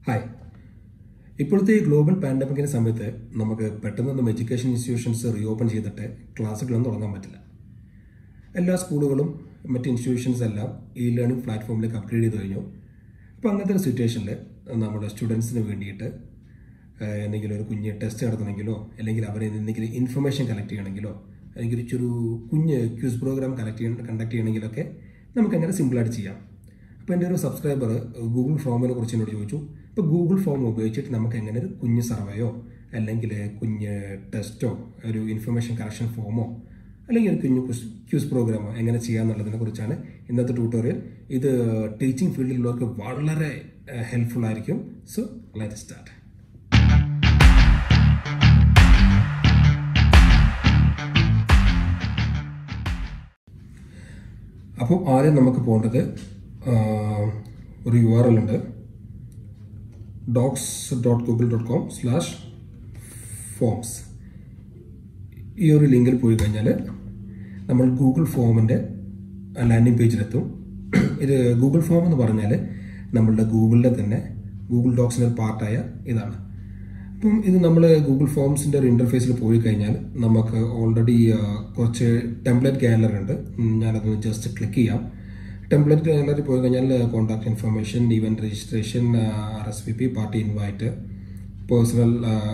hi ഇപ്പോഴത്തെ ഈ global പാൻഡമിക്കിന്റെ സമയത്ത് നമുക്ക് പെട്ടെന്നൊന്നും എഡ്യൂക്കേഷൻ ഇൻസ്റ്റിറ്റ്യൂഷൻസ് റീഓപ്പൺ ചെയ്തിട്ട് ക്ലാസ്സുകളൊന്നും തുടങ്ങാൻ പറ്റില്ല എല്ലാ സ്കൂളുകളും മറ്റ് ഇൻസ്റ്റിറ്റ്യൂഷൻസ് എല്ലാം ഈ ലേണിംഗ് പ്ലാറ്റ്ഫോമിലേക്ക് അപ്ഗ്രേഡ് ചെയ്ത് കഴിഞ്ഞു അപ്പോൾ അങ്ങനത്തെ ഒരു സിറ്റുവേഷനിൽ നമ്മുടെ സ്റ്റുഡൻസിന് വേണ്ടിയിട്ട് ഏഹ്, എന്തെങ്കിലും ഒരു കുഞ്ഞ് ടെസ്റ്റ് നടത്തണമെങ്കിലോ അല്ലെങ്കിൽ അവരെ എന്തെങ്കിലും ഇൻഫർമേഷൻ കളക്ട് ചെയ്യണമെങ്കിലോ അല്ലെങ്കിൽ ഒരു ചെറു കുഞ്ഞ് ക്യൂസ് പ്രോഗ്രാം കളക്ട് ചെയ്യണം കണ്ടക്ട് ചെയ്യണമെങ്കിലൊക്കെ നമുക്ക് അങ്ങനെ സിമ്പിളായിട്ട് ചെയ്യാം അപ്പോൾ എൻ്റെ ഒരു സബ്സ്ക്രൈബർ ഗൂഗിൾ ഫോമിനെ കുറിച്ച് എന്നോട് ചോദിച്ചു ഇപ്പോൾ ഗൂഗിൾ ഫോം ഉപയോഗിച്ചിട്ട് നമുക്ക് എങ്ങനെ ഒരു കുഞ്ഞ് സർവേയോ അല്ലെങ്കിൽ കുഞ്ഞ് ടെസ്റ്റോ ഒരു ഇൻഫർമേഷൻ കളക്ഷൻ ഫോമോ അല്ലെങ്കിൽ ഒരു കുഞ്ഞു ക്യൂസ് പ്രോഗ്രാമോ എങ്ങനെ ചെയ്യാന്നുള്ളതിനെ കുറിച്ചാണ് ഇന്നത്തെ ട്യൂട്ടോറിയൽ ഇത് ടീച്ചിങ് ഫീൽഡിലുള്ളവർക്ക് വളരെ ഹെൽപ്ഫുൾ ആയിരിക്കും സോ ലെറ്റ് സ്റ്റാർട്ട് അപ്പോൾ ആദ്യം നമുക്ക് പോകേണ്ടത് ആ, ഒരു യു ആർ എൽ ഉണ്ട് docs dot Google dot com slash forms ഈ ഒരു ലിങ്കിൽ പോയി കഴിഞ്ഞാൽ നമ്മൾ ഗൂഗിൾ ഫോമിൻ്റെ ലാൻഡിംഗ് പേജിലെത്തും ഇത് ഗൂഗിൾ ഫോം എന്ന് പറഞ്ഞാൽ നമ്മളുടെ ഗൂഗിളിലെ തന്നെ ഗൂഗിൾ ഡോക്സിൻ്റെ ഒരു പാർട്ടായ ഇതാണ് അപ്പം ഇത് നമ്മൾ ഗൂഗിൾ ഫോംസിൻ്റെ ഒരു ഇൻ്റർഫേസിൽ പോയി കഴിഞ്ഞാൽ നമുക്ക് ഓൾറെഡി കുറച്ച് ടെംപ്ലേറ്റ് ഗാലറി ഉണ്ട് ഉം, ഞാനതൊന്ന് ജസ്റ്റ് ക്ലിക്ക് ചെയ്യാം ടെംപ്ലേറ്റ് ഗാലറി പോയി കഴിഞ്ഞാൽ contact information event registration R S V P party invite personal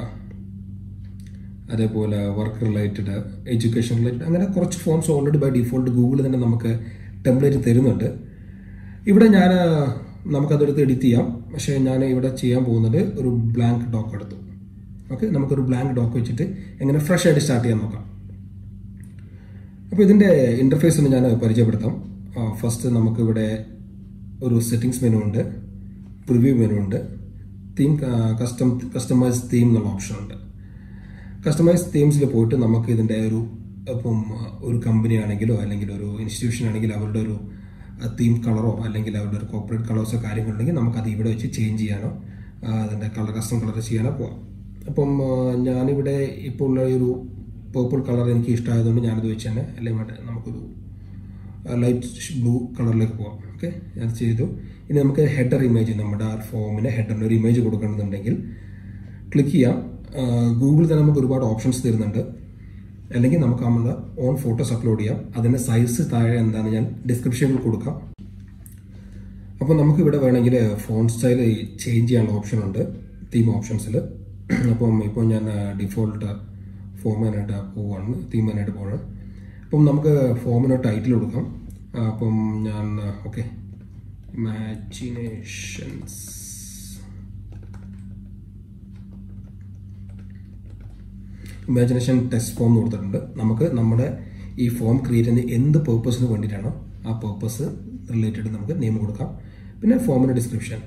അതേപോലെ വർക്ക് റിലേറ്റഡ് എഡ്യൂക്കേഷൻ റിലേറ്റഡ് അങ്ങനെ കുറച്ച് forms already by default Google തന്നെ നമുക്ക് ടെംപ്ലേറ്റ് തരുന്നുണ്ട് ഇവിടെ ഞാൻ നമുക്കതെടുത്ത് എഡിറ്റ് ചെയ്യാം പക്ഷേ ഞാൻ ഇവിടെ ചെയ്യാൻ പോകുന്നത് ഒരു ബ്ലാങ്ക് ഡോക്ക് എടുത്തു ഓക്കെ നമുക്കൊരു ബ്ലാങ്ക് ഡോക്ക് വെച്ചിട്ട് എങ്ങനെ ഫ്രഷ് ആയിട്ട് സ്റ്റാർട്ട് ചെയ്യാൻ നോക്കാം അപ്പോൾ ഇതിൻ്റെ ഇൻ്റർഫേസ് ഒന്ന് ഞാൻ പരിചയപ്പെടുത്താം ഫസ്റ്റ് നമുക്കിവിടെ ഒരു സെറ്റിങ്സ് മെനു ഉണ്ട് പ്രിവ്യൂ മെനു ഉണ്ട് തീം കസ്റ്റം കസ്റ്റമൈസ് തീം എന്നുള്ള ഓപ്ഷൻ ഉണ്ട് കസ്റ്റമൈസ് തീംസിൽ പോയിട്ട് നമുക്ക് ഇതിൻ്റെ ഒരു ഇപ്പം ഒരു കമ്പനി ആണെങ്കിലോ അല്ലെങ്കിൽ ഒരു ഇൻസ്റ്റിറ്റ്യൂഷൻ ആണെങ്കിലും അവരുടെ ഒരു തീം കളറോ അല്ലെങ്കിൽ അവരുടെ ഒരു കോർപ്പറേറ്റ് കളേഴ്സോ കാര്യങ്ങളുണ്ടെങ്കിൽ നമുക്കത് ഇവിടെ വെച്ച് ചേഞ്ച് ചെയ്യാനോ ആ, അതിൻ്റെ കളർ കസ്റ്റം കളർ ചെയ്യാനോ പോവാം അപ്പം ആ, ഞാനിവിടെ ഇപ്പോൾ ഉള്ള ഒരു പേർപ്പിൾ കളർ എനിക്ക് ഇഷ്ടമായതുകൊണ്ട് ഞാനത് വെച്ച് തന്നെ അല്ലെങ്കിൽ വേണ്ട നമുക്കൊരു ലൈറ്റ് ബ്ലൂ കളറിലേക്ക് പോവാം ഓക്കെ അത് ചെയ്തു ഇനി നമുക്ക് ഹെഡർ ഇമേജ് നമ്മുടെ ആ ഫോമിന് ഹെഡറിന് ഒരു ഇമേജ് കൊടുക്കണമെന്നുണ്ടെങ്കിൽ ക്ലിക്ക് ചെയ്യാം ഗൂഗിൾ തന്നെ നമുക്ക് ഒരുപാട് ഓപ്ഷൻസ് തരുന്നുണ്ട് അല്ലെങ്കിൽ നമുക്ക് നമ്മുടെ ഓൺ ഫോട്ടോസ് അപ്ലോഡ് ചെയ്യാം അതിൻ്റെ സൈസ് താഴെ എന്താണ് ഞാൻ ഡിസ്ക്രിപ്ഷനിൽ കൊടുക്കാം അപ്പോൾ നമുക്ക് ഇവിടെ വേണമെങ്കിൽ ഫോൺ സ്റ്റൈൽ ചേഞ്ച് ചെയ്യാനുള്ള ഓപ്ഷൻ ഉണ്ട് തീം ഓപ്ഷൻസിൽ അപ്പം ഇപ്പോൾ ഞാൻ ഡിഫോൾട്ട് ഫോമിനായിട്ട് പോവാണ് തീമിനായിട്ട് പോവാണ് അപ്പം നമുക്ക് ഫോമിന് ടൈറ്റിൽ കൊടുക്കാം ആ, അപ്പം ഞാൻ okay imaginations imagination test form കൊടുത്തിട്ടുണ്ട് നമുക്ക് നമ്മുടെ ഈ ഫോം ക്രിയേറ്റ് ചെയ്യുന്ന എന്ത് പേർപ്പസിന് വേണ്ടിയിട്ടാണോ ആ പേർപ്പസ് റിലേറ്റഡ് നമുക്ക് നെയിം കൊടുക്കാം പിന്നെ ഫോമിൻ്റെ ഡിസ്ക്രിപ്ഷൻ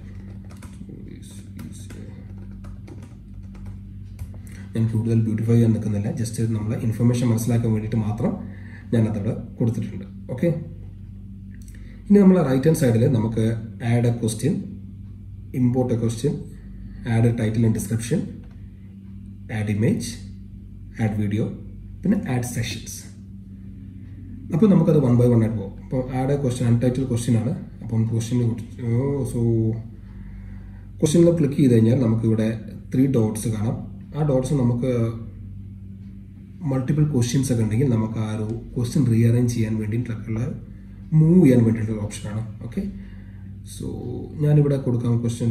ഞാൻ കൂടുതൽ ബ്യൂട്ടിഫൈ ചെയ്യാൻ നിൽക്കുന്നില്ല ജസ്റ്റ് നമ്മളെ ഇൻഫർമേഷൻ മനസ്സിലാക്കാൻ വേണ്ടിയിട്ട് മാത്രം ഞാൻ അതവിടെ കൊടുത്തിട്ടുണ്ട് ഓക്കെ ഇനി നമ്മൾ റൈറ്റ് ഹാൻഡ് സൈഡിൽ നമുക്ക് add a question import a question add a title and description add image add video പിന്നെ ആഡ് സെഷൻസ് അപ്പോൾ നമുക്കത് വൺ ബൈ വൺ ആയിട്ട് പോകും അപ്പോൾ ആഡ് ക്വസ്റ്റ്യൻ അൺടൈറ്റിൽ ക്വസ്റ്റ്യൻ ആണ് അപ്പം ക്വസ്റ്റ്യൻ സോ ക്വസ്റ്റ്യനിൽ ക്ലിക്ക് ചെയ്ത് കഴിഞ്ഞാൽ നമുക്കിവിടെ ത്രീ ഡോട്ട്സ് കാണാം ആ ഡോട്ട്സ് നമുക്ക് മൾട്ടിപ്പിൾ ക്വസ്റ്റ്യൻസ് ഒക്കെ ഉണ്ടെങ്കിൽ നമുക്ക് ആ ഒരു ക്വസ്റ്റ്യൻ റീഅറേഞ്ച് ചെയ്യാൻ വേണ്ടിയിട്ടുള്ള മൂവ് ചെയ്യാൻ വേണ്ടിയിട്ടുള്ള ഓപ്ഷനാണ് ഓക്കെ സോ ഞാനിവിടെ കൊടുക്കാം ക്വസ്റ്റ്യൻ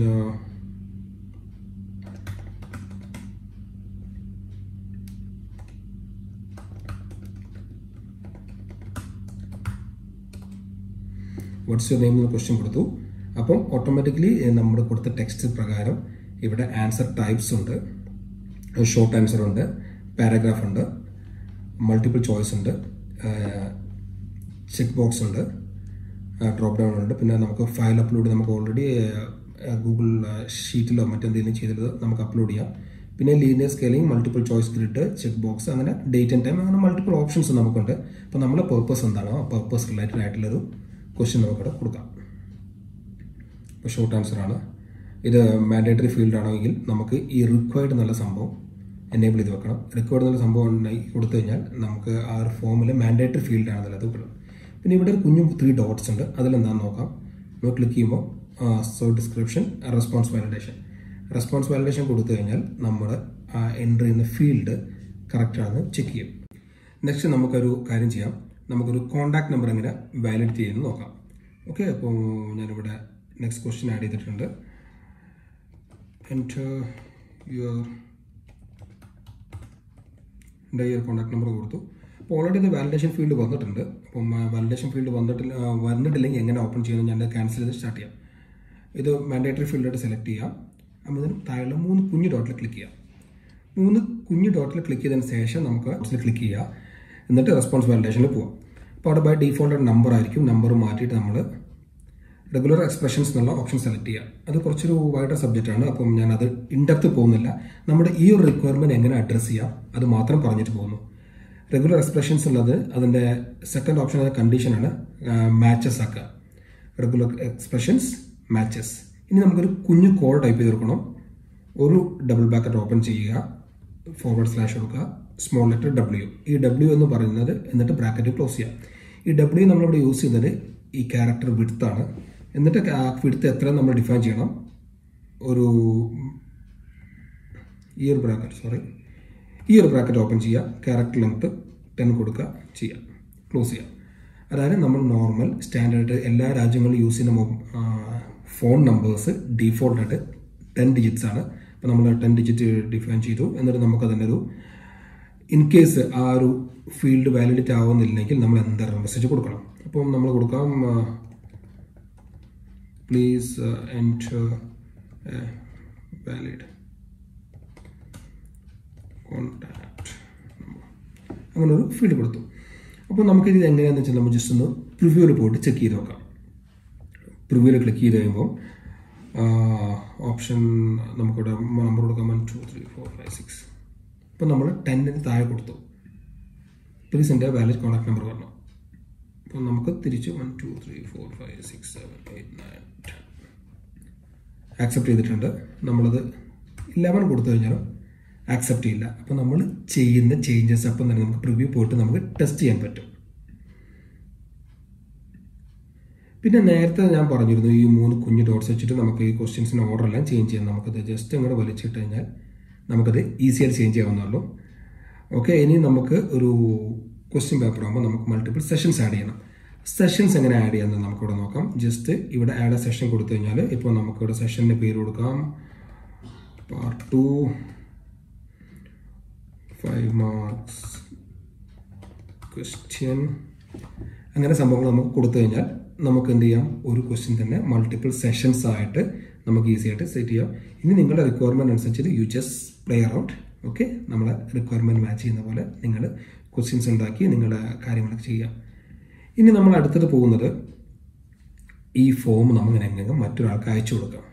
വാട്ട്സ് യുവർ നെയിം എന്ന ക്വസ്റ്റ്യൻ കൊടുത്തു അപ്പം ഓട്ടോമാറ്റിക്കലി നമ്മൾ കൊടുത്ത ടെക്സ്റ്റ് പ്രകാരം ഇവിടെ ആൻസർ ടൈപ്സ് ഉണ്ട് ഷോർട്ട് ആൻസർ ഉണ്ട് പാരഗ്രാഫ് ഉണ്ട് മൾട്ടിപ്പിൾ ചോയ്സ് ഉണ്ട് ചെക്ക് ബോക്സ് ഉണ്ട് ഡ്രോപ്പ് ഡൗൺ ഉണ്ട് പിന്നെ നമുക്ക് ഫയൽ അപ്ലോഡ് നമുക്ക് ഓൾറെഡി ഗൂഗിൾ ഷീറ്റിലോ മറ്റെന്തെങ്കിലും ചെയ്തത് നമുക്ക് അപ്ലോഡ് ചെയ്യാം പിന്നെ linear scaling multiple choice grid check box അങ്ങനെ ഡേറ്റ് ആൻഡ് ടൈം അങ്ങനെ മൾട്ടിപ്പിൾ ഓപ്ഷൻസ് നമുക്കുണ്ട് അപ്പോൾ നമ്മുടെ പർപ്പസ് എന്താണോ ആ പർപ്പസ് റിലേറ്റഡ് ആയിട്ടുള്ളൊരു ക്വസ്റ്റ്യൻ നമുക്കിവിടെ കൊടുക്കാം ഇപ്പോൾ ഷോർട്ട് ആൻസർ ആണ് ഇത് മാൻഡേറ്ററി ഫീൽഡ് ആണെങ്കിൽ നമുക്ക് ഈ റിക്വയർഡ് എന്നുള്ള സംഭവം എനേബിൾ ചെയ്ത് വെക്കണം റിക്വയർഡ് എന്നുള്ള സംഭവം ഉണ്ടായി കൊടുത്തു കഴിഞ്ഞാൽ നമുക്ക് ആ ഒരു ഫോമിൽ മാൻഡേറ്ററി ഫീൽഡ് ആണെന്നുള്ളത് കിട്ടും പിന്നെ ഇവിടെ ഒരു കുഞ്ഞു ത്രീ ഡോട്ട്സ് ഉണ്ട് അതിലെന്താണെന്ന് നോക്കാം നമ്മൾ ക്ലിക്ക് ചെയ്യുമ്പോൾ so description response validation response validation കൊടുത്തു കഴിഞ്ഞാൽ നമ്മൾ ആ എൻ്റർ ചെയ്യുന്ന ഫീൽഡ് കറക്റ്റാണെന്ന് ചെക്ക് ചെയ്യും നെക്സ്റ്റ് നമുക്കൊരു കാര്യം ചെയ്യാം നമുക്കൊരു കോൺടാക്ട് നമ്പർ എങ്ങനെ വാലിഡ് ചെയ്യുന്നത് നോക്കാം ഓക്കെ അപ്പോൾ ഞാനിവിടെ നെക്സ്റ്റ് ക്വസ്റ്റ്യൻ ആഡ് ചെയ്തിട്ടുണ്ട് എൻ്റർ യുവർ എൻ്റെ ഈ ഒരു കോൺടാക്ട് നമ്പർ കൊടുത്തു അപ്പോൾ ഓൾറെഡി ഇത് വാലിഡേഷൻ ഫീൽഡ് വന്നിട്ടുണ്ട് അപ്പം വാലിഡേഷൻ ഫീൽഡ് വന്നിട്ടില്ല ആ, വന്നിട്ടില്ലെങ്കിൽ എങ്ങനെ ഓപ്പൺ ചെയ്യുന്നത് ഞാൻ ക്യാൻസൽ ചെയ്ത് സ്റ്റാർട്ട് ചെയ്യാം ഇത് മാൻഡേറ്ററി ഫീൽഡായിട്ട് സെലക്ട് ചെയ്യാം അപ്പോഴത്തേനും താഴെ മൂന്ന് കുഞ്ഞു ഡോട്ടിൽ ക്ലിക്ക് ചെയ്യാം മൂന്ന് കുഞ്ഞു ഡോട്ടിൽ ക്ലിക്ക് ചെയ്തതിന് ശേഷം നമുക്ക് ഓപ്ഷനിൽ ക്ലിക്ക് ചെയ്യുക എന്നിട്ട് റെസ്പോൺസ് വാലിഡേഷനിൽ പോവാം അപ്പോൾ അവിടെ ബൈ ഡീഫോൾട്ട് നമ്പർ ആയിരിക്കും നമ്പർ മാറ്റിയിട്ട് നമ്മൾ റെഗുലർ എക്സ്പ്രഷൻസ് എന്നുള്ള ഓപ്ഷൻ സെലക്ട് ചെയ്യുക അത് കുറച്ചൊരു വൈഡർ സബ്ജക്റ്റ് ആണ് അപ്പം ഞാൻ അത് ഇൻഡെപ്ത് പോകുന്നില്ല നമ്മുടെ ഈ ഒരു റിക്വയർമെന്റ് എങ്ങനെ അഡ്രസ്സ് ചെയ്യാം അത് മാത്രം പറഞ്ഞിട്ട് പോകുന്നു റെഗുലർ എക്സ്പ്രഷൻസ് ഉള്ളത് അതിൻ്റെ സെക്കൻഡ് ഓപ്ഷൻ അത് കണ്ടീഷനാണ് മാച്ചസ് ആക്കുക റെഗുലർ എക്സ്പ്രഷൻസ് മാച്ചസ് ഇനി നമുക്കൊരു കുഞ്ഞു കോഡ് ടൈപ്പ് ചെയ്ത് കൊടുക്കണം ഒരു ഡബിൾ ബാക്കറ്റ് ഓപ്പൺ ചെയ്യുക ഫോർവേഡ് സ്ലാഷ് കൊടുക്കുക സ്മോൾ ലെറ്റർ ഡബ്ല്യു ഈ ഡബ്ല്യു എന്ന് പറയുന്നത് എന്നിട്ട് ബ്രാക്കറ്റ് ക്ലോസ് ചെയ്യാം ഈ ഡബ്ല്യു നമ്മളിവിടെ യൂസ് ചെയ്യുന്നത് ഈ ക്യാരക്ടർ വിടുത്താണ് എന്നിട്ട് ആ വിടുത്ത് എത്ര നമ്മൾ ഡിഫൈൻ ചെയ്യണം ഒരു ഈ ഒരു ബ്രാക്കറ്റ് സോറി ഈ ഒരു ബ്രാക്കറ്റ് ഓപ്പൺ ചെയ്യുക ക്യാരക്ടർ ലെങ്ത് ടെൻ കൊടുക്കുക ചെയ്യുക ക്ലോസ് ചെയ്യുക അതായത് നമ്മൾ നോർമൽ സ്റ്റാൻഡേർഡ് എല്ലാ രാജ്യങ്ങളിലും യൂസ് ചെയ്യുന്ന മൊ- ആ, ഫോൺ നമ്പേഴ്സ് ഡീഫോൾട്ടായിട്ട് ടെൻ ഡിജിറ്റ്സ് ആണ് അപ്പോൾ നമ്മൾ ടെൻ ഡിജിറ്റ് ഡിഫൈൻ ചെയ്തു എന്നിട്ട് നമുക്ക് അതിൻ്റെ ഒരു ഇൻ കേസ് ആ ഒരു ഫീൽഡ് വാലിഡിറ്റി ആവുന്നില്ലെങ്കിൽ നമ്മൾ എന്താ മെസ്സേജ് കൊടുക്കണം അപ്പം നമ്മൾ കൊടുക്കാം പ്ലീസ് എൻറ്റർ വാലിഡ് കോൺടാക്ട് അങ്ങനെ ഒരു ഫീൽഡ് കൊടുത്തു അപ്പോൾ നമുക്ക് ഇത് എങ്ങനെയാണെന്ന് വെച്ചാൽ നമ്മൾ ജസ്റ്റ് ഒന്ന് പ്രിവ്യൂവിൽ പോയിട്ട് ചെക്ക് ചെയ്ത് നോക്കാം പ്രിവ്യൂവിൽ ക്ലിക്ക് ചെയ്ത് കഴിയുമ്പോൾ ഓപ്ഷൻ നമുക്കിവിടെ നമ്പർ കൊടുക്കാം one two three four five six അപ്പോൾ നമ്മൾ ടെന്നിന് താഴെ കൊടുത്തു പ്ലീസ് എൻ്റെ വാലിഡ് കോൺടാക്ട് നമ്പർ പറഞ്ഞു അപ്പോൾ നമുക്ക് തിരിച്ച് one two three four five six seven eight nine accept ചെയ്തിട്ടുണ്ട് നമ്മളത് ഇലവൻ കൊടുത്തു കഴിഞ്ഞാലും ആക്സെപ്റ്റ് ചെയ്യില്ല അപ്പോൾ നമ്മൾ ചെയ്യുന്ന ചേഞ്ചസ് അപ്പം തന്നെ നമുക്ക് പ്രിവ്യൂ പോയിട്ട് നമുക്ക് ടെസ്റ്റ് ചെയ്യാൻ പറ്റും പിന്നെ നേരത്തെ ഞാൻ പറഞ്ഞിരുന്നു ഈ മൂന്ന് കുഞ്ഞു ഡോട്ട്സ് വെച്ചിട്ട് നമുക്ക് ഈ ക്വസ്റ്റ്യൻസിന് ഓർഡർ എല്ലാം ചേഞ്ച് ചെയ്യാം നമുക്കത് ജസ്റ്റ് അങ്ങോട്ട് വലിച്ചിട്ട് കഴിഞ്ഞാൽ നമുക്കത് ഈസിയായി ചേഞ്ച് ചെയ്യാവുന്നുള്ളൂ ഓക്കെ ഇനി നമുക്ക് ഒരു ക്വസ്റ്റ്യൻ പേപ്പർ ആകുമ്പോൾ നമുക്ക് മൾട്ടിപ്പിൾ സെഷൻസ് ആഡ് ചെയ്യണം സെഷൻസ് എങ്ങനെ ആഡ് ചെയ്യാമെന്ന് നമുക്കിവിടെ നോക്കാം ജസ്റ്റ് ഇവിടെ ആഡ് എ സെഷൻ കൊടുത്തു കഴിഞ്ഞാൽ ഇപ്പോൾ നമുക്കിവിടെ സെഷൻ്റെ പേര് കൊടുക്കാം part two five marks question അങ്ങനെ സംഭവങ്ങൾ നമുക്ക് കൊടുത്തു കഴിഞ്ഞാൽ നമുക്ക് എന്ത് ചെയ്യാം ഒരു ക്വസ്റ്റ്യൻ തന്നെ മൾട്ടിപ്പിൾ സെഷൻസ് ആയിട്ട് നമുക്ക് ഈസി ആയിട്ട് സെറ്റ് ചെയ്യാം ഇനി നിങ്ങളുടെ റിക്വയർമെന്റ് അനുസരിച്ചിട്ട് you just play around okay നമ്മളെ റിക്വയർമെന്റ് മാച്ച് ചെയ്യുന്ന പോലെ നിങ്ങൾ ക്വസ്റ്റ്യൻസ് ഉണ്ടാക്കി നിങ്ങളുടെ കാര്യങ്ങളൊക്കെ ചെയ്യാം ഇനി നമ്മൾ അടുത്തത് പോകുന്നത് ഈ ഫോം നമ്മൾ എങ്ങനെ മറ്റൊരാൾക്ക് അയച്ചു കൊടുക്കാം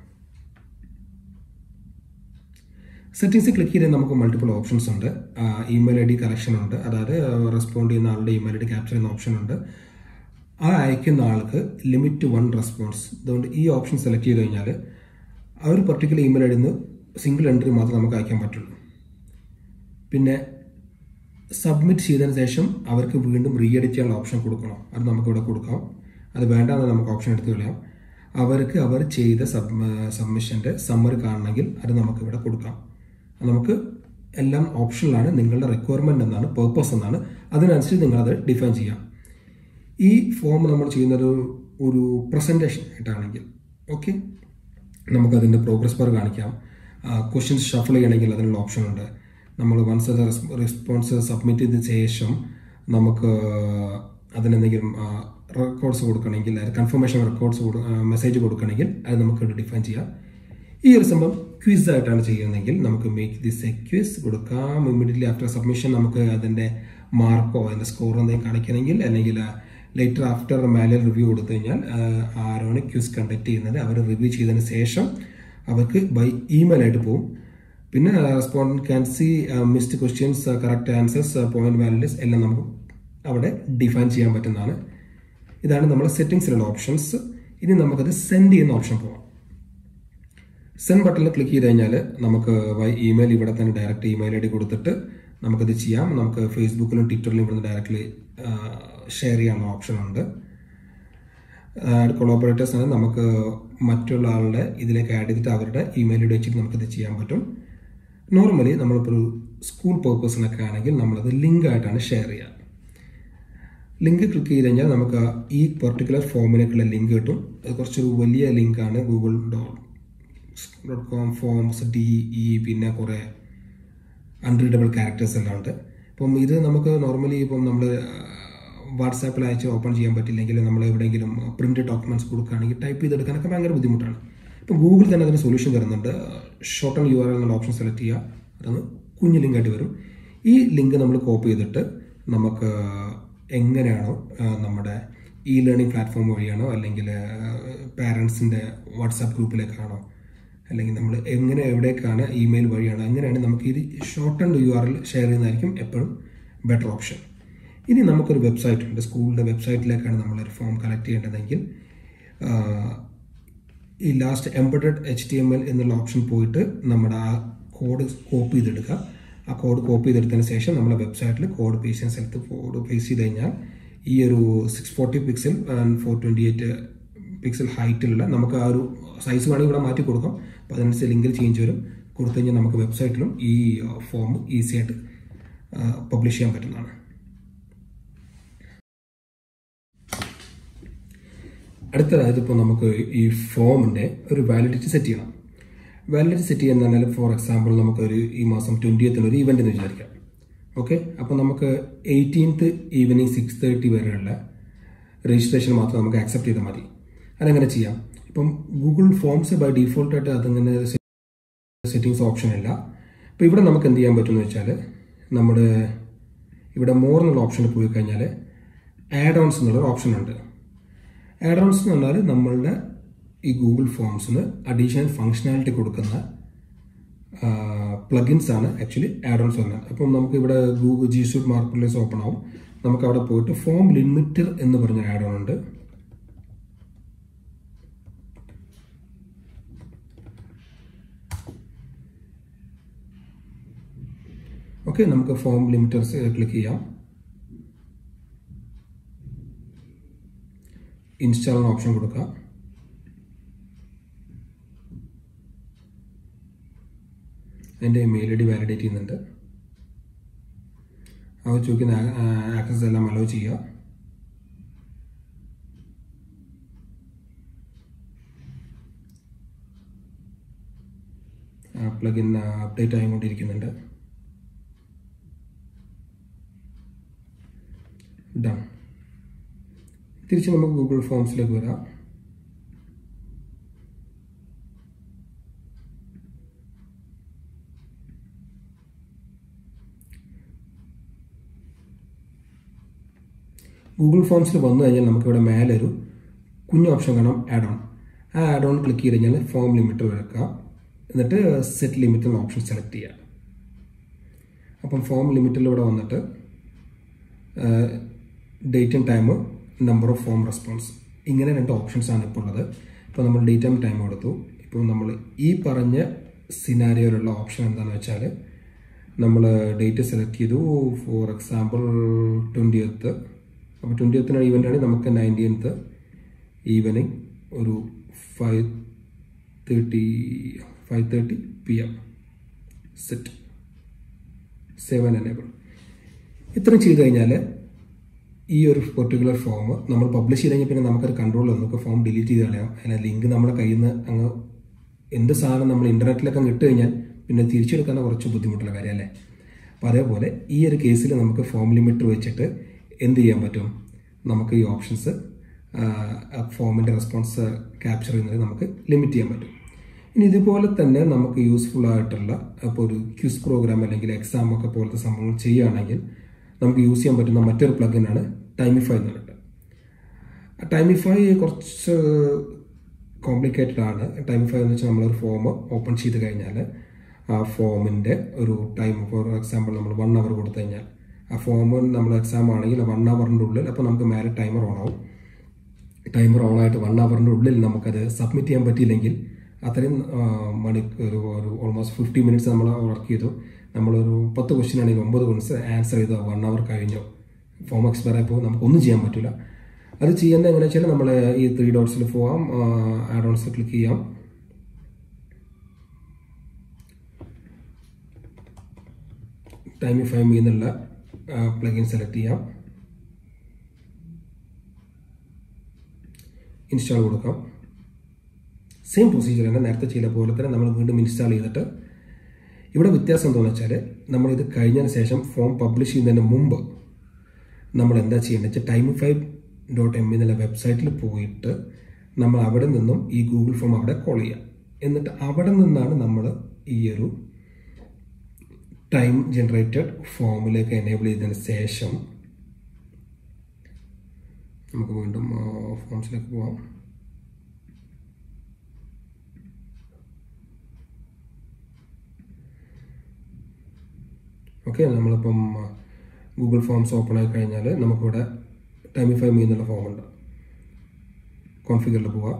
സെറ്റിംഗ്സ് ക്ലിക്ക് ചെയ്താൽ നമുക്ക് മൾട്ടിപ്പിൾ ഓപ്ഷൻസ് ഉണ്ട് ഇമെയിൽ ഐ ഡി കറക്ഷൻ ഉണ്ട് അതായത് റെസ്പോണ്ട് ചെയ്യുന്ന ആളുടെ ഇമെയിൽ ഐ ഡി ക്യാപ്ചർ ചെയ്യുന്ന ഓപ്ഷൻ ഉണ്ട് ആ അയക്കുന്ന ആൾക്ക് ലിമിറ്റ് വൺ റെസ്പോൺസ് അതുകൊണ്ട് ഈ ഓപ്ഷൻ സെലക്ട് ചെയ്ത് കഴിഞ്ഞാൽ ആ ഒരു പർട്ടിക്കുലർ ഇമെയിൽ ഐ ഡിന്ന് സിംഗിൾ എൻട്രി മാത്രമേ നമുക്ക് അയക്കാൻ പറ്റുള്ളൂ പിന്നെ സബ്മിറ്റ് ചെയ്തതിന് ശേഷം അവർക്ക് വീണ്ടും റീ എഡിറ്റ് ചെയ്യാനുള്ള ഓപ്ഷൻ കൊടുക്കണം അത് നമുക്ക് ഇവിടെ കൊടുക്കാം അത് വേണ്ടാന്ന് നമുക്ക് ഓപ്ഷൻ എടുത്ത് കളയാം അവർക്ക് അവർ ചെയ്ത സബ് സബ്മിഷൻ്റെ സമ്മറി കാണണമെങ്കിൽ അത് നമുക്ക് ഇവിടെ കൊടുക്കാം അത് നമുക്ക് എല്ലാം ഓപ്ഷനിലാണ് നിങ്ങളുടെ റിക്വയർമെന്റ് എന്നാണ് പേർപ്പസ് എന്നാണ് അതിനനുസരിച്ച് നിങ്ങളത് ഡിഫൈൻ ചെയ്യാം ഈ ഫോം നമ്മൾ ചെയ്യുന്നത് ഒരു പ്രസൻറ്റേഷൻ ആയിട്ടാണെങ്കിൽ ഓക്കെ നമുക്കതിൻ്റെ പ്രോഗ്രസ് ബാർ കാണിക്കാം ക്വസ്റ്റ്യൻസ് ഷഫിൾ ചെയ്യണമെങ്കിൽ അതിനുള്ള ഓപ്ഷൻ ഉണ്ട് നമ്മൾ വൺസ് അത് റെസ്പോൺസ് സബ്മിറ്റ് ചെയ്ത ശേഷം നമുക്ക് അതിനെന്തെങ്കിലും റെക്കോർഡ്സ് കൊടുക്കണമെങ്കിൽ കൺഫർമേഷൻ റെക്കോർഡ്സ് മെസ്സേജ് കൊടുക്കണമെങ്കിൽ അത് നമുക്ക് ഡിഫൈൻ ചെയ്യാം ഈ ഒരു സംഭവം ക്വിസ് ആയിട്ടാണ് ചെയ്യുന്നതെങ്കിൽ നമുക്ക് മേക്ക് ദിസ് എ ക്വിസ് കൊടുക്കാം ഇമ്മീഡിയറ്റ്ലി ആഫ്റ്റർ സബ്മിഷൻ നമുക്ക് അതിൻ്റെ മാർക്കോ അതിൻ്റെ സ്കോർ എന്തെങ്കിലും കാണിക്കണമെങ്കിൽ അല്ലെങ്കിൽ ലേറ്റർ ആഫ്റ്റർ മാനുവൽ റിവ്യൂ കൊടുത്തു കഴിഞ്ഞാൽ ആരാണ് ക്വിസ് കണ്ടക്ട് ചെയ്യുന്നത് അവർ റിവ്യൂ ചെയ്തതിന് ശേഷം അവർക്ക് ബൈ ഇമെയിൽ ആയിട്ട് പോകും പിന്നെ respond can see missed questions correct answers point values എല്ലാം നമുക്ക് അവിടെ ഡിഫൈൻ ചെയ്യാൻ പറ്റുന്നതാണ് ഇതാണ് നമ്മുടെ സെറ്റിംഗ്സിലുള്ള ഓപ്ഷൻസ് ഇനി നമുക്കത് സെൻഡ് ചെയ്യുന്ന ഓപ്ഷൻ പോവാം സെൻഡ് ബട്ടണിൽ ക്ലിക്ക് ചെയ്ത് കഴിഞ്ഞാൽ നമുക്ക് വൈ ഇമെയിൽ ഇവിടെ തന്നെ ഡയറക്റ്റ് ഇമെയിൽ ഐ ഡി കൊടുത്തിട്ട് നമുക്കത് ചെയ്യാം നമുക്ക് ഫേസ്ബുക്കിലും ട്വിറ്ററിലും ഇവിടുന്ന് ഡയറക്റ്റ്ലി ഷെയർ ചെയ്യാനുള്ള ഓപ്ഷൻ ഉണ്ട് കൊളോബറേറ്റേഴ്സ് ആണ് നമുക്ക് മറ്റുള്ള ആളുടെ ഇതിലേക്ക് ആഡ് ചെയ്തിട്ട് അവരുടെ ഇമെയിൽ ഐഡി വെച്ചിട്ട് നമുക്കിത് ചെയ്യാൻ പറ്റും നോർമലി നമ്മളിപ്പോൾ ഒരു സ്കൂൾ പേർപ്പസിനൊക്കെ ആണെങ്കിൽ നമ്മളത് ലിങ്ക് ആയിട്ടാണ് ഷെയർ ചെയ്യുക ലിങ്ക് ക്ലിക്ക് ചെയ്ത് കഴിഞ്ഞാൽ നമുക്ക് ഈ പെർട്ടിക്കുലർ ഫോമിലേക്കുള്ള ലിങ്ക് കിട്ടും അത് കുറച്ചൊരു വലിയ ലിങ്കാണ് Google dot dot com forms D E പിന്നെ കുറേ അൺറീഡബിൾ ക്യാരക്ടേഴ്സ് എല്ലാം ഉണ്ട് ഇപ്പം ഇത് നമുക്ക് നോർമലി ഇപ്പം നമ്മൾ വാട്സാപ്പിൽ അയച്ച് ഓപ്പൺ ചെയ്യാൻ പറ്റില്ലെങ്കിൽ നമ്മൾ എവിടെയെങ്കിലും പ്രിന്റ് ഡോക്യുമെന്റ്സ് കൊടുക്കുകയാണെങ്കിൽ ടൈപ്പ് ചെയ്തെടുക്കാനൊക്കെ ഭയങ്കര ബുദ്ധിമുട്ടാണ് ഇപ്പം ഗൂഗിൾ തന്നെ അതിന് സൊല്യൂഷൻ തരുന്നുണ്ട് ഷോർട്ട് ആൻഡ് യു ആർ എന്നുള്ള ഓപ്ഷൻ സെലക്ട് ചെയ്യുക അതൊന്ന് കുഞ്ഞ് ലിങ്ക് ആയിട്ട് വരും ഈ ലിങ്ക് നമ്മൾ കോപ്പി ചെയ്തിട്ട് നമുക്ക് എങ്ങനെയാണോ ആ, നമ്മുടെ ഇ ലേണിംഗ് പ്ലാറ്റ്ഫോം വഴിയാണോ അല്ലെങ്കിൽ പാരൻസിൻ്റെ വാട്സാപ്പ് ഗ്രൂപ്പിലേക്കാണോ അല്ലെങ്കിൽ നമ്മൾ എങ്ങനെ എവിടേക്കാണ് ഇമെയിൽ വഴിയാണ് അങ്ങനെയാണ് നമുക്ക് ഇത് short and U R L share ചെയ്യുന്നതായിരിക്കും എപ്പോഴും ബെറ്റർ ഓപ്ഷൻ ഇനി നമുക്കൊരു വെബ്സൈറ്റ് ഉണ്ട് സ്കൂളിൻ്റെ വെബ്സൈറ്റിലേക്കാണ് നമ്മളൊരു ഫോം കളക്ട് ചെയ്യേണ്ടതെങ്കിൽ ആ, ഈ last embedded H T M L എന്നുള്ള ഓപ്ഷൻ പോയിട്ട് നമ്മുടെ ആ കോഡ് കോപ്പി ചെയ്തെടുക്കുക ആ കോഡ് കോപ്പി ചെയ്തെടുത്തതിന് ശേഷം നമ്മുടെ വെബ്സൈറ്റിൽ കോഡ് പേസ്റ്റ് ചെയ്യുന്ന സ്ഥലത്ത് കോഡ് പേസ്റ്റ് ചെയ്ത് കഴിഞ്ഞാൽ ഈ ഒരു six forty pixel and four twenty eight pixel ഹൈറ്റിലുള്ള നമുക്ക് ആ ഒരു സൈസ് വേണമെങ്കിൽ ഇവിടെ മാറ്റി കൊടുക്കാം അപ്പോൾ അതിനനുസരിച്ച് ലിങ്കിൽ ചേഞ്ച് വരും കൊടുത്തു കഴിഞ്ഞാൽ നമുക്ക് വെബ്സൈറ്റിലും ഈ ഫോം ഈസി ആയിട്ട് പബ്ലിഷ് ചെയ്യാൻ പറ്റുന്നതാണ് അടുത്തതായത് ഇപ്പോൾ നമുക്ക് ഈ ഫോമിൻ്റെ ഒരു വാലിഡിറ്റി സെറ്റ് ചെയ്യണം വാലിഡിറ്റി സെറ്റ് ചെയ്യാൻ പറഞ്ഞാൽ ഫോർ എക്സാമ്പിൾ നമുക്കൊരു ഈ മാസം ട്വൻറ്റിയത്തിന് ഒരു ഇവൻ്റ് എന്ന് വിചാരിക്കാം ഓക്കെ അപ്പോൾ നമുക്ക് എയ്റ്റീൻത്ത് ഈവനിങ് സിക്സ് തേർട്ടി വരെയുള്ള രജിസ്ട്രേഷൻ മാത്രം നമുക്ക് ആക്സെപ്റ്റ് ചെയ്താൽ മതി അതെങ്ങനെ ചെയ്യാം ഇപ്പം ഗൂഗിൾ ഫോംസ് ബൈ ഡീഫോൾട്ടായിട്ട് അതങ്ങനെ സെറ്റിങ്സ് ഓപ്ഷൻ ഇല്ല അപ്പോൾ ഇവിടെ നമുക്ക് എന്ത് ചെയ്യാൻ പറ്റുമെന്ന് വെച്ചാൽ നമ്മുടെ ഇവിടെ മോർ എന്നുള്ള ഓപ്ഷനിൽ പോയി കഴിഞ്ഞാൽ ആഡ് ഓൺസ് എന്നുള്ള ഓപ്ഷൻ ഉണ്ട് ആഡ് ഓൺസ് എന്ന് പറഞ്ഞാൽ നമ്മളുടെ ഈ ഗൂഗിൾ ഫോംസിന് അഡീഷണൽ ഫങ്ഷനാലിറ്റി കൊടുക്കുന്ന പ്ലഗിൻസ് ആണ് ആക്ച്വലി ആഡ് ഓൺസ് പറഞ്ഞാൽ അപ്പം നമുക്ക് ഇവിടെ Google G Suite marketplace open ആവും നമുക്ക് അവിടെ പോയിട്ട് ഫോം ലിമിറ്റർ എന്ന് പറഞ്ഞ ആഡ് ഓൺ ഉണ്ട് ഓക്കെ നമുക്ക് ഫോം ലിമിറ്റേഴ്സ് ക്ലിക്ക് ചെയ്യാം ഇൻസ്റ്റാൾ എന്ന ഓപ്ഷൻ കൊടുക്കാം എൻ്റെ മെയിൽ ഐ ഡി വാലിഡേറ്റ് ചെയ്യുന്നുണ്ട് അവർ ചോദിക്കുന്ന ആക്സസ് എല്ലാം അലോ ചെയ്യുക പ്ലഗിൻ അപ്ഡേറ്റ് ആയിക്കൊണ്ടിരിക്കുന്നുണ്ട് ഡൺ തിരിച്ച് നമുക്ക് ഗൂഗിൾ ഫോംസിലേക്ക് വരാം ഗൂഗിൾ ഫോംസിൽ വന്നു കഴിഞ്ഞാൽ നമുക്കിവിടെ മേലെ ഒരു കുഞ്ഞു ഓപ്ഷൻ കാണാം ആഡ് ഓൺ ആ ആഡ് ഓൺ ക്ലിക്ക് ചെയ്ത് കഴിഞ്ഞാൽ ഫോം ലിമിറ്റർ വെക്കുക എന്നിട്ട് സെറ്റ് ലിമിറ്റ് എന്ന ഓപ്ഷൻ സെലക്ട് ചെയ്യുക അപ്പം ഫോം ലിമിറ്റിൽ ഇവിടെ വന്നിട്ട് date and time number of form response ഇങ്ങനെ രണ്ട് ഓപ്ഷൻസ് ആണ് ഇപ്പോൾ ഉള്ളത് ഇപ്പോൾ നമ്മൾ ഡേറ്റ് ആൻഡ് ടൈം കൊടുത്തു ഇപ്പോൾ നമ്മൾ ഈ പറഞ്ഞ സിനാരിയോയിലുള്ള ഓപ്ഷൻ എന്താണെന്ന് വെച്ചാൽ നമ്മൾ ഡേറ്റ് സെലക്ട് ചെയ്തു ഫോർ എക്സാമ്പിൾ ട്വൻറ്റിയത്ത് അപ്പോൾ ട്വൻറ്റിയത്തിന് ഈവൻ്റ് ആണെങ്കിൽ നമുക്ക് നയൻറ്റീൻത്ത് ഈവനിങ് ഒരു five thirty five thirty P M set seven enable ഇത്രയും ചെയ്ത് കഴിഞ്ഞാൽ ഈ ഒരു പെർട്ടിക്കുലർ ഫോം നമ്മൾ പബ്ലിഷ് ചെയ്ത് കഴിഞ്ഞാൽ പിന്നെ നമുക്കത് കൺട്രോൾ നമുക്ക് ഫോം ഡിലീറ്റ് ചെയ്ത് കളയാം അതിന് ലിങ്ക് നമ്മുടെ കയ്യിൽ നിന്ന് അങ്ങ് എന്ത് സാധനം നമ്മൾ ഇൻ്റർനെറ്റിലൊക്കെ അങ്ങ് ഇട്ട് കഴിഞ്ഞാൽ പിന്നെ തിരിച്ചെടുക്കാൻ കുറച്ച് ബുദ്ധിമുട്ടുള്ള കാര്യമല്ലേ അപ്പോൾ അതേപോലെ ഈ ഒരു കേസിൽ നമുക്ക് ഫോം ലിമിറ്റർ വെച്ചിട്ട് എന്ത് ചെയ്യാൻ പറ്റും നമുക്ക് ഈ ഓപ്ഷൻസ് ഫോമിൻ്റെ റെസ്പോൺസ് ക്യാപ്ചർ ചെയ്യുന്നത് നമുക്ക് ലിമിറ്റ് ചെയ്യാൻ പറ്റും ഇനി ഇതുപോലെ തന്നെ നമുക്ക് യൂസ്ഫുൾ ആയിട്ടുള്ള ഇപ്പോൾ ഒരു ക്യൂസ് പ്രോഗ്രാം അല്ലെങ്കിൽ എക്സാം ഒക്കെ പോലത്തെ സംഭവങ്ങൾ ചെയ്യുകയാണെങ്കിൽ നമുക്ക് യൂസ് ചെയ്യാൻ പറ്റുന്ന മറ്റൊരു പ്ലഗിനാണ് ടൈമിഫൈ എന്ന് പറഞ്ഞിട്ട് ടൈമിഫൈ കുറച്ച് കോംപ്ലിക്കേറ്റഡ് ആണ് ടൈമിഫൈ എന്ന് വെച്ചാൽ നമ്മളൊരു ഫോം ഓപ്പൺ ചെയ്ത് കഴിഞ്ഞാൽ ആ ഫോമിൻ്റെ ഒരു ടൈം ഫോർ എക്സാമ്പിൾ നമ്മൾ വൺ അവർ കൊടുത്തു കഴിഞ്ഞാൽ ആ ഫോം നമ്മൾ എക്സാം ആണെങ്കിൽ വൺ അവറിൻ്റെ ഉള്ളിൽ അപ്പോൾ നമുക്ക് മേലെ ടൈമർ ഓൺ ആവും ടൈമർ ഓൺ ആയിട്ട് വൺ അവറിൻ്റെ ഉള്ളിൽ നമുക്കത് സബ്മിറ്റ് ചെയ്യാൻ പറ്റിയില്ലെങ്കിൽ അത്രയും മണി ഒരു ഒരു ഓൾമോസ്റ്റ് ഫിഫ്റ്റി മിനിറ്റ്സ് നമ്മൾ വർക്ക് ചെയ്തു നമ്മളൊരു പത്ത് ക്വസ്റ്റ്യൻ ആണെങ്കിൽ ഒമ്പത് ക്വസ്റ്റ്യൻ ആൻസർ ചെയ്തു വൺ അവർ കഴിഞ്ഞു ഫോം എക്സ്പയർ ആയപ്പോൾ നമുക്കൊന്നും ചെയ്യാൻ പറ്റില്ല അത് ചെയ്യുന്നത് എങ്ങനെയാ വെച്ചാൽ നമ്മൾ ഈ ത്രീ ഡോട്ട്സിൽ പോവാം ആഡ് ഓൺസിൽ ക്ലിക്ക് ചെയ്യാം ടൈമിഫൈ മീ എന്നുള്ള പ്ലഗിൻ സെലക്ട് ചെയ്യാം ഇൻസ്റ്റാൾ കൊടുക്കാം സെയിം പ്രൊസീജിയർ തന്നെ നേരത്തെ ചെയ്ത പോലെ തന്നെ നമ്മൾ വീണ്ടും ഇൻസ്റ്റാൾ ചെയ്തിട്ട് ഇവിടെ വ്യത്യാസം എന്താണെന്ന് വെച്ചാൽ നമ്മളിത് കഴിഞ്ഞതിന് ശേഷം ഫോം പബ്ലിഷ് ചെയ്യുന്നതിന് മുമ്പ് നമ്മൾ എന്താ ചെയ്യേണ്ടത് വെച്ചാൽ ടൈമിഫൈ ഡോട്ട് എം എന്നുള്ള വെബ്സൈറ്റിൽ പോയിട്ട് നമ്മൾ അവിടെ നിന്നും ഈ ഗൂഗിൾ ഫോം അവിടെ കോൾ ചെയ്യാം എന്നിട്ട് അവിടെ നിന്നാണ് നമ്മൾ ഈ ഒരു ടൈം ജനറേറ്റഡ് ഫോമിലേക്ക് എനേബിൾ ചെയ്തതിന് ശേഷം നമുക്ക് വീണ്ടും ഫോംസിലേക്ക് പോവാം ഓക്കെ നമ്മളിപ്പം ഗൂഗിൾ ഫോംസ് ഓപ്പൺ ആയി കഴിഞ്ഞാൽ നമുക്കിവിടെ ടൈമിഫൈ മീ എന്നുള്ള ഫോമുണ്ട് കോൺഫിഗറിൽ പോവാം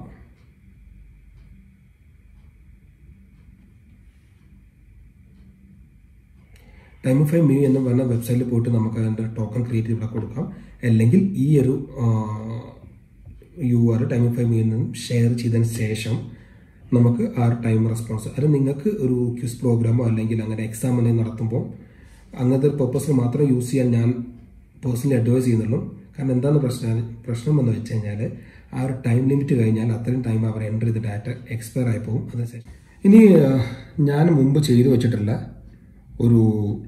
ടൈമിഫൈ മീ എന്ന് പറഞ്ഞ വെബ്സൈറ്റിൽ പോയിട്ട് നമുക്ക് അതിൻ്റെ ടോക്കൺ ക്രിയേറ്റ് ഇവിടെ കൊടുക്കാം അല്ലെങ്കിൽ ഈ ഒരു യു ആർ ടൈമിഫൈ മീ എന്ന് ഷെയർ ചെയ്തതിന് ശേഷം നമുക്ക് ആ ഒരു ടൈം റെസ്പോൺസ് അത് നിങ്ങൾക്ക് ഒരു ക്യൂസ് പ്രോഗ്രാമോ അല്ലെങ്കിൽ അങ്ങനെ എക്സാം എന്തെങ്കിലും നടത്തുമ്പോൾ അങ്ങനത്തെ ഒരു പർപ്പസിന് മാത്രം യൂസ് ചെയ്യാൻ ഞാൻ പേഴ്സണലി അഡ്വൈസ് ചെയ്യുന്നുള്ളൂ കാരണം എന്താണ് പ്രശ്നം പ്രശ്നം എന്ന് വെച്ച് കഴിഞ്ഞാൽ ആ ഒരു ടൈം ലിമിറ്റ് കഴിഞ്ഞാൽ അത്രയും ടൈം അവർ എൻ്റർ ചെയ്ത ഡാറ്റ എക്സ്പയർ ആയി പോകും അതിനുശേഷം ഇനി ഞാൻ മുമ്പ് ചെയ്തു വെച്ചിട്ടുള്ള ഒരു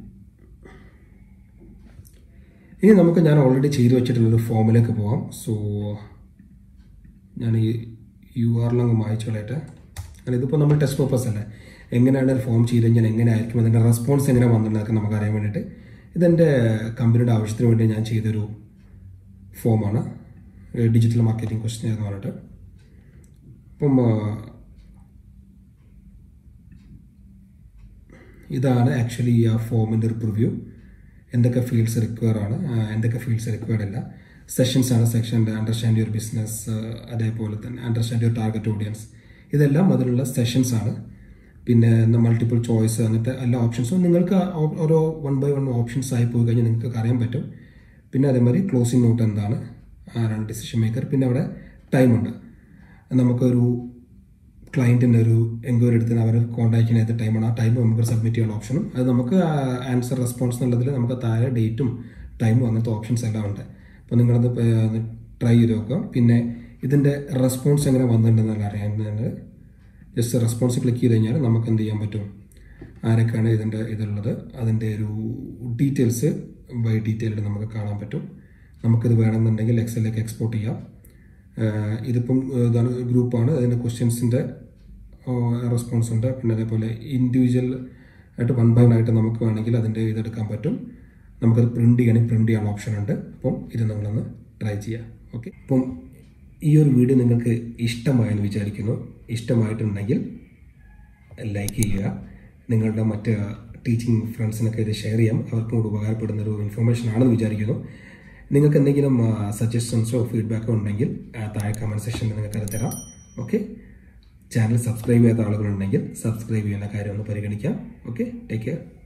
ഇനി നമുക്ക് ഞാൻ ഓൾറെഡി ചെയ്തു വെച്ചിട്ടുള്ള ഒരു ഫോമിലേക്ക് പോവാം സോ ഞാൻ ഈ യു ആറിലങ്ങ് വായിച്ചു കളയട്ടെ കാരണം ഇതിപ്പോൾ നമ്മൾ ടെസ്റ്റ് പർപ്പസ് അല്ലേ എങ്ങനെയാണ് ഒരു ഫോം ചെയ്ത് കഴിഞ്ഞാൽ എങ്ങനെ ആയിരിക്കും അതിൻ്റെ റെസ്പോൺസ് എങ്ങനെ വന്നിട്ടുള്ളതൊക്കെ നമുക്ക് അറിയാൻ വേണ്ടിയിട്ട് ഇതെൻ്റെ കമ്പനിയുടെ ആവശ്യത്തിന് വേണ്ടി ഞാൻ ചെയ്തൊരു ഫോമാണ് ഡിജിറ്റൽ മാർക്കറ്റിംഗ് ക്വസ്റ്റ്യൻ എന്ന് പറഞ്ഞിട്ട് അപ്പം ഇതാണ് ആക്ച്വലി ആ ഫോമിൻ്റെ ഒരു പ്രിവ്യൂ എന്തൊക്കെ ഫീൽഡ്സ് റിക്വയർ ആണ് എന്തൊക്കെ ഫീൽഡ്സ് റിക്വയർഡ് അല്ല സെഷൻസ് ആണ് സെക്ഷൻ അണ്ടർസ്റ്റാൻഡ് യുവർ ബിസിനസ് അതേപോലെ തന്നെ അണ്ടർസ്റ്റാൻഡ് യുവർ ടാർഗറ്റ് ഓഡിയൻസ് ഇതെല്ലാം അതിലുള്ള സെഷൻസ് ആണ് പിന്നെ മൾട്ടിപ്പിൾ ചോയ്സ് അങ്ങനത്തെ എല്ലാ ഓപ്ഷൻസും നിങ്ങൾക്ക് ഓരോ വൺ ബൈ വൺ ഓപ്ഷൻസ് ആയി പോയി കഴിഞ്ഞാൽ നിങ്ങൾക്ക് അറിയാൻ പറ്റും പിന്നെ അതേമാതിരി ക്ലോസിംഗ് നോട്ട് എന്താണ് ആരാണ് ഡിസിഷൻ മേക്കർ പിന്നെ അവിടെ ടൈമുണ്ട് നമുക്കൊരു ക്ലയൻറ്റിൻ്റെ ഒരു എൻക്വയറി എടുത്ത് അവർ കോൺടാക്ട് ചെയ്യുന്ന ടൈമാണ് ആ ടൈം നമുക്ക് സബ്മിറ്റ് ചെയ്യാനുള്ള ഓപ്ഷനും അത് നമുക്ക് ആൻസർ റെസ്പോൺസ് എന്നുള്ളതിൽ നമുക്ക് താഴെ ഡേറ്റും ടൈമും അങ്ങനത്തെ ഓപ്ഷൻസ് എല്ലാം ഉണ്ട് അപ്പോൾ നിങ്ങളത് ട്രൈ ചെയ്ത് നോക്കുക പിന്നെ ഇതിൻ്റെ റെസ്പോൺസ് എങ്ങനെ വന്നിട്ടുണ്ടെന്നുള്ള അറിയാൻ ജസ്റ്റ് റെസ്പോൺസ് ക്ലിക്ക് ചെയ്ത് കഴിഞ്ഞാൽ നമുക്ക് എന്ത് ചെയ്യാൻ പറ്റും ആരൊക്കെയാണ് ഇതിൻ്റെ ഇതുള്ളത് അതിൻ്റെ ഒരു ഡീറ്റെയിൽസ് ബൈ ഡീറ്റെയിൽഡ് നമുക്ക് കാണാൻ പറ്റും നമുക്കിത് വേണമെന്നുണ്ടെങ്കിൽ എക്സലിലേക്ക് എക്സ്പോർട്ട് ചെയ്യാം ഇതിപ്പം ഇതാണ് ഗ്രൂപ്പാണ് അതിൻ്റെ ക്വസ്റ്റ്യൻസിൻ്റെ റെസ്പോൺസ് ഉണ്ട് പിന്നെ അതേപോലെ ഇൻഡിവിജ്വൽ ആയിട്ട് വൺ ബൈ വൺ ആയിട്ട് നമുക്ക് വേണമെങ്കിൽ അതിൻ്റെ ഇതെടുക്കാൻ പറ്റും നമുക്കത് പ്രിൻറ്റ് ചെയ്യണമെങ്കിൽ പ്രിൻറ്റ് ചെയ്യാൻ ഓപ്ഷൻ ഉണ്ട് അപ്പം ഇത് നിങ്ങളൊന്ന് ട്രൈ ചെയ്യാം ഓക്കെ അപ്പം ഈ ഒരു വീഡിയോ നിങ്ങൾക്ക് ഇഷ്ടമായെന്ന് വിചാരിക്കുന്നു ഇഷ്ടമായിട്ടുണ്ടെങ്കിൽ ലൈക്ക് ചെയ്യുക നിങ്ങളുടെ മറ്റ് ടീച്ചിങ് ഫ്രണ്ട്സിനൊക്കെ ഇത് ഷെയർ ചെയ്യാം അവർക്കും കൂടി ഉപകാരപ്പെടുന്ന ഒരു ഇൻഫർമേഷൻ ആണെന്ന് വിചാരിക്കുന്നു നിങ്ങൾക്ക് എന്തെങ്കിലും സജഷൻസോ ഫീഡ്ബാക്കോ ഉണ്ടെങ്കിൽ താഴെ കമൻറ്റ് സെക്ഷനിൽ നിങ്ങൾക്ക് അത് തരാം ഓക്കെ ചാനൽ സബ്സ്ക്രൈബ് ചെയ്യാത്ത ആളുകളുണ്ടെങ്കിൽ സബ്സ്ക്രൈബ് ചെയ്യുന്ന കാര്യം ഒന്ന് പരിഗണിക്കാം ഓക്കെ ടേക്ക് കെയർ